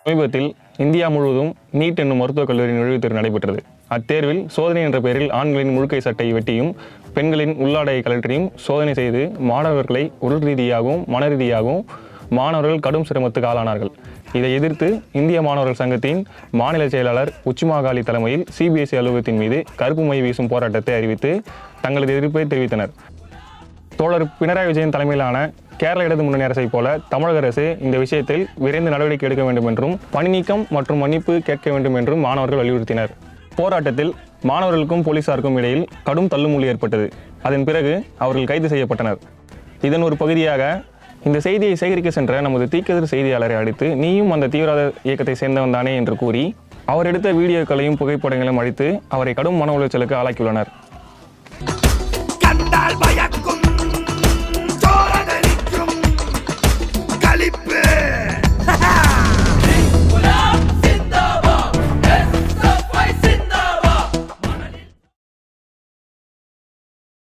சமீபத்தில் இந்தியா முழுவதும் நீட் என்னும் மருத்துவக் கல்லூரி நுழைவுத் தேர்வு நடைபெற்றது அத்தேர்வில் சோதனை என்ற பெயரில் ஆண்களின் முழுக்கை சட்டை வெட்டியும் பெண்களின் உள்ளாடையை கழற்றியும் சோதனை செய்து மாணவர்களை உடல் ரீதியாகவும் மன ரீதியாகவும் மாணவர்கள் கடும் சிரமத்துக்கு ஆளானார்கள் இதை எதிர்த்து இந்திய மாணவர்கள் சங்கத்தின் மாநில செயலாளர் உச்சிமாகாளி தலைமையில் சிபிஎஸ்இ அலுவலகத்தின் மீது கருப்பு மை வீசும் போராட்டத்தை அறிவித்து தங்களது எதிர்ப்பை தெரிவித்தனர் தோழர் பினராயி விஜயன் தலைமையிலான கேரள இடது முன்னணி அரசை போல தமிழக அரசு இந்த விஷயத்தில் விரைந்து நடவடிக்கை எடுக்க வேண்டும் என்றும் பணி நீக்கம் மற்றும் மன்னிப்பு கேட்க வேண்டும் என்றும் மாணவர்கள் வலியுறுத்தினர் போராட்டத்தில் மாணவர்களுக்கும் போலீசாருக்கும் இடையில் கடும் தள்ளுமுள்ளி ஏற்பட்டது அதன் பிறகு அவர்கள் கைது செய்யப்பட்டனர் இதன் ஒரு பகுதியாக இந்த செய்தியை சேகரிக்க சென்ற நமது தீக்கதிர் செய்தியாளரை அடித்து நீயும் அந்த தீவிரவாத இயக்கத்தை சேர்ந்தவன் தானே என்று கூறி அவர் எடுத்த வீடியோக்களையும் புகைப்படங்களையும் அழித்து அவரை கடும் மன உளைச்சலுக்கு ஆளாக்கியுள்ளனர்